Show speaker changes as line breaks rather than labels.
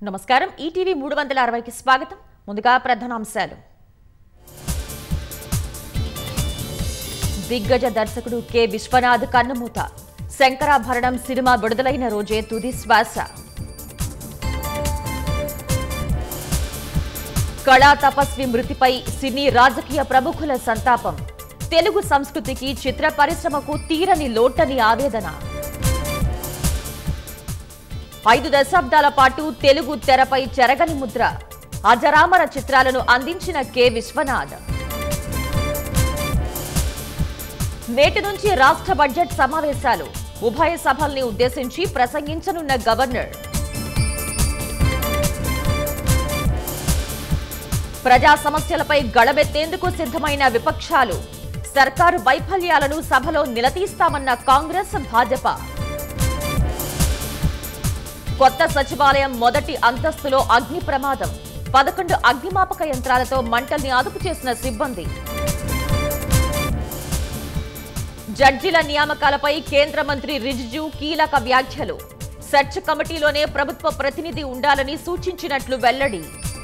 నమస్కారం ఈటీవీ మూడు వందల అరవైకి స్వాగతం ముందుగా ప్రధానాంశాలు దిగ్గజ దర్శకుడు కె విశ్వనాథ్ కన్నుమూత శంకరాభరణం సినిమా విడుదలైన రోజే తుది శ్వాస కళా తపస్వి మృతిపై సినీ రాజకీయ ప్రముఖుల సంతాపం తెలుగు సంస్కృతికి చిత్ర పరిశ్రమకు తీరని లోటని ఆవేదన ఐదు దశాబ్దాల పాటు తెలుగు తెరపై చెరగని ముద్ర అజరామర చిత్రాలను అందించిన కె విశ్వనాథ్ నేటి నుంచి రాష్ట్ర బడ్జెట్ సమావేశాలు ఉభయ సభల్ని ఉద్దేశించి ప్రసంగించనున్న గవర్నర్ ప్రజా సమస్యలపై గళమెత్తేందుకు సిద్ధమైన విపక్షాలు సర్కారు వైఫల్యాలను సభలో నిలదీస్తామన్న కాంగ్రెస్ భాజపా కొత్త సచివాలయం మొదటి అంతస్తులో అగ్ని ప్రమాదం పదకొండు అగ్నిమాపక యంత్రాలతో మంటల్ని అదుపు చేసిన సిబ్బంది జడ్జిల నియామకాలపై కేంద్ర మంత్రి రిజిజు కీలక వ్యాఖ్యలు సెర్చ్ కమిటీలోనే ప్రభుత్వ ప్రతినిధి ఉండాలని సూచించినట్లు వెల్లడి